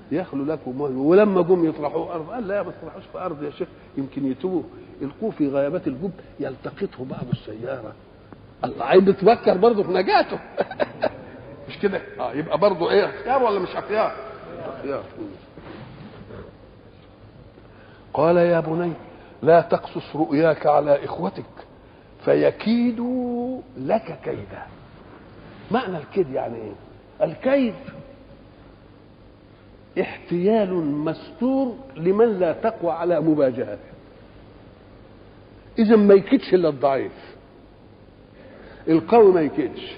يخلو لكم وجه ولما جم يطرحوه ارض قال لا ما تطرحوش في ارض يا شيخ يمكن يتوه القوه في غيابات الجب يلتقطه بعض السياره الله عايز بتفكر برضه في نجاته مش كده اه يبقى برضه ايه اختيار ولا مش اختيار اختيار قال يا بني لا تقصص رؤياك على اخوتك فيكيدوا لك كيدا معنى الكيد يعني ايه الكيد احتيال مستور لمن لا تقوى على مواجهته اذا ما يكيدش الا الضعيف القوي ما يكيدش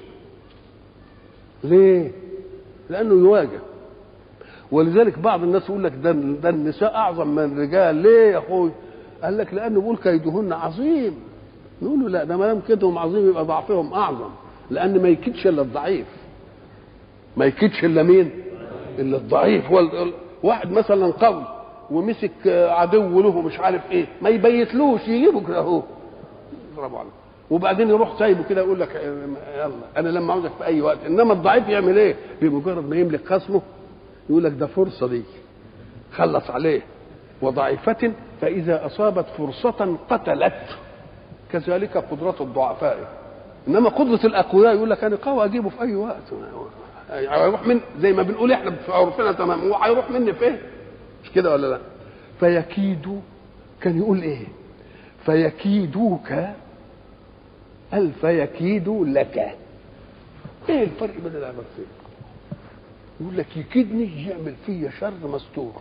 ليه لانه يواجه ولذلك بعض الناس يقول لك ده ده النساء اعظم من الرجال ليه يا اخوي قال لك لانه بيقول كيدهن عظيم نقول له لا ده ما دام كيدهم عظيم يبقى ضعفهم اعظم لان ما يكيدش الا الضعيف ما يكيدش الا مين الا الضعيف وال... واحد مثلا قوي ومسك عدو له مش عارف ايه ما يبيتلوش يجيبه كده اهو يضربه عليه وبعدين يروح سايبه كده يقول لك يلا انا لما عاوزك في اي وقت انما الضعيف يعمل ايه بمجرد ما يملك خصمه يقول لك ده فرصه دي خلص عليه وضعيفة فإذا أصابت فرصة قتلت كذلك قدرة الضعفاء إنما قدرة الأقوياء يقول لك أنا قوي أجيبه في أي وقت هيروح من زي ما بنقول احنا في عرفنا تمام هو هيروح مني فين مش كده ولا لا فيكيد كان يقول ايه فيكيدوك قال فيكيد لك ايه الفرق بين العبارتين يقول لك يكيدني يعمل فيا شر مستور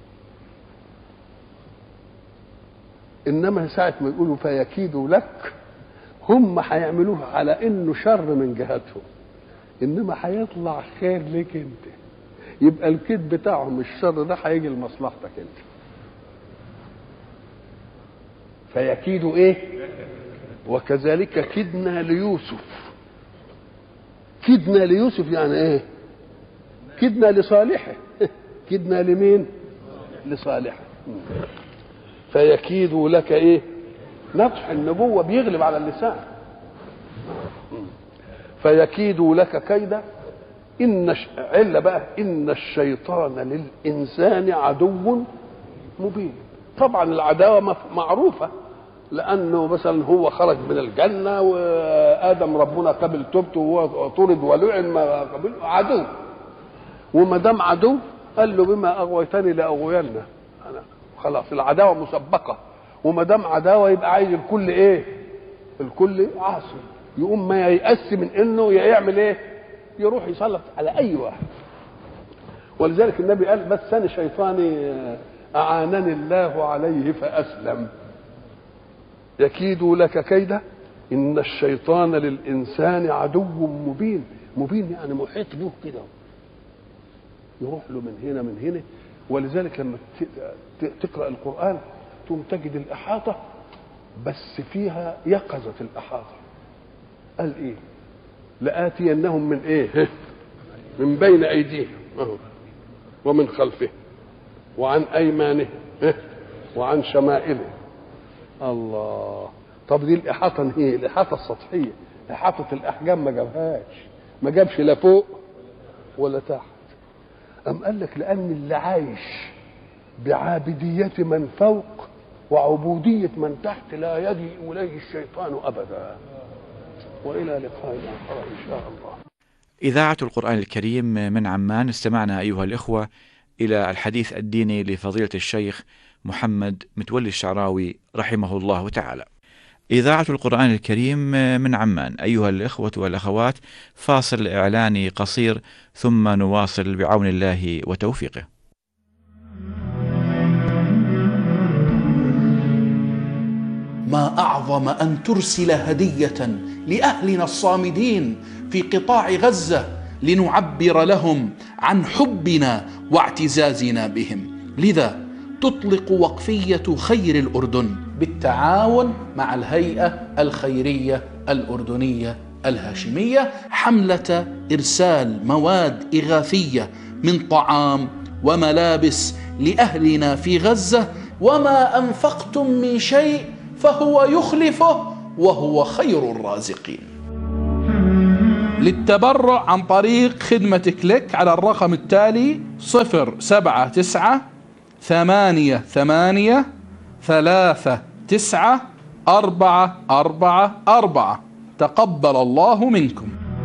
انما ساعه ما يقولوا فيكيدوا لك هم هيعملوها على انه شر من جهتهم انما هيطلع خير ليك انت يبقى الكيد بتاعهم الشر ده هيجي لمصلحتك انت فيكيدوا ايه وكذلك كدنا ليوسف كدنا ليوسف يعني ايه كدنا لصالحه كدنا لمين لصالحه فيكيد لك ايه نطح النبوة بيغلب على اللسان فيكيد لك كيدا إن ش... علة بقى إن الشيطان للإنسان عدو مبين طبعا العداوة معروفة لأنه مثلا هو خرج من الجنة وآدم ربنا قبل توبته وهو طرد ولعن ما قبل عدو وما دام عدو قال له بما أغويتني لأغوينه أنا خلاص العداوة مسبقة وما دام عداوة يبقى عايز الكل إيه؟ الكل عاصي يقوم ما ييأس من انه يعمل ايه يروح يسلط على اي واحد ولذلك النبي قال بس انا شيطاني اعانني الله عليه فاسلم يكيد لك كيدا ان الشيطان للانسان عدو مبين مبين يعني محيط به كده يروح له من هنا من هنا ولذلك لما تقرا القران تقوم تجد الاحاطه بس فيها يقظه الاحاطه قال ايه لآتينهم من ايه من بين ايديهم ومن خلفه وعن ايمانه وعن شمائله الله طب دي الاحاطه ايه الاحاطه السطحيه احاطه الاحجام ما جابهاش ما جابش لا فوق ولا تحت ام قال لك لان اللي عايش بعابديه من فوق وعبوديه من تحت لا يجيء اليه الشيطان ابدا والى لقاء اخر ان شاء الله. إذاعة القرآن الكريم من عمان استمعنا أيها الإخوة إلى الحديث الديني لفضيلة الشيخ محمد متولي الشعراوي رحمه الله تعالى. إذاعة القرآن الكريم من عمان أيها الإخوة والأخوات فاصل إعلاني قصير ثم نواصل بعون الله وتوفيقه. ما اعظم ان ترسل هديه لاهلنا الصامدين في قطاع غزه لنعبر لهم عن حبنا واعتزازنا بهم لذا تطلق وقفيه خير الاردن بالتعاون مع الهيئه الخيريه الاردنيه الهاشميه حمله ارسال مواد اغاثيه من طعام وملابس لاهلنا في غزه وما انفقتم من شيء فهو يخلفه وهو خير الرازقين للتبرع عن طريق خدمة كليك على الرقم التالي صفر سبعة تسعة ثمانية ثمانية ثلاثة تسعة أربعة أربعة أربعة تقبل الله منكم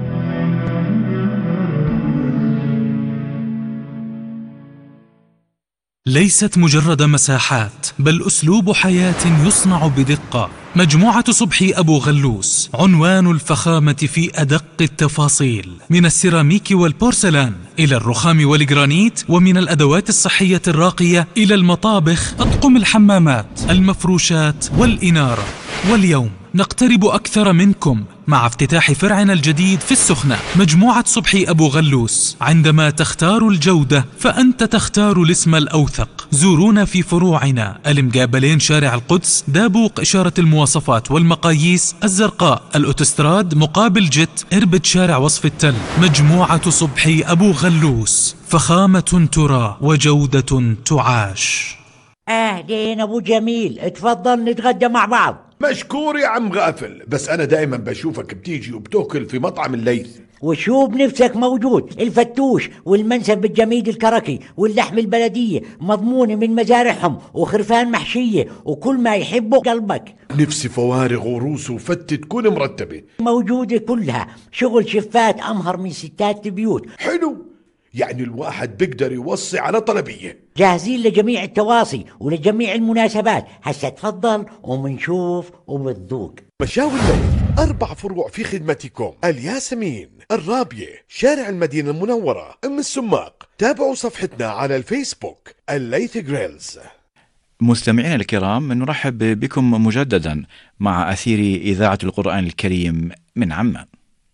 ليست مجرد مساحات بل اسلوب حياه يصنع بدقه مجموعه صبحي ابو غلوس عنوان الفخامه في ادق التفاصيل من السيراميك والبورسلان الى الرخام والجرانيت ومن الادوات الصحيه الراقيه الى المطابخ اطقم الحمامات المفروشات والاناره واليوم نقترب أكثر منكم مع افتتاح فرعنا الجديد في السخنة مجموعة صبحي أبو غلوس عندما تختار الجودة فأنت تختار الاسم الأوثق زورونا في فروعنا المقابلين شارع القدس دابوق إشارة المواصفات والمقاييس الزرقاء الأوتستراد مقابل جت إربد شارع وصف التل مجموعة صبحي أبو غلوس فخامة ترى وجودة تعاش اهلين ابو جميل اتفضل نتغدى مع بعض مشكور يا عم غافل بس انا دائما بشوفك بتيجي وبتاكل في مطعم الليث وشو بنفسك موجود الفتوش والمنسف الجميد الكركي واللحم البلدية مضمونة من مزارعهم وخرفان محشية وكل ما يحبه قلبك نفسي فوارغ وروس وفتة تكون مرتبة موجودة كلها شغل شفات أمهر من ستات البيوت حلو يعني الواحد بيقدر يوصي على طلبية جاهزين لجميع التواصي ولجميع المناسبات هسا تفضل ومنشوف وبتذوق مشاوي الليث أربع فروع في خدمتكم الياسمين الرابية شارع المدينة المنورة أم السماق تابعوا صفحتنا على الفيسبوك الليث جريلز مستمعينا الكرام نرحب بكم مجددا مع أثير إذاعة القرآن الكريم من عمان.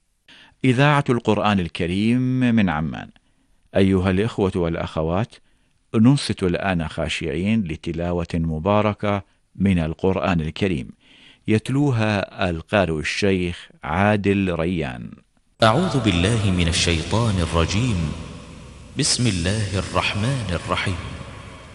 إذاعة القرآن الكريم من عمان. أيها الإخوة والأخوات، ننصت الآن خاشعين لتلاوة مباركة من القرآن الكريم. يتلوها القارئ الشيخ عادل ريان. أعوذ بالله من الشيطان الرجيم بسم الله الرحمن الرحيم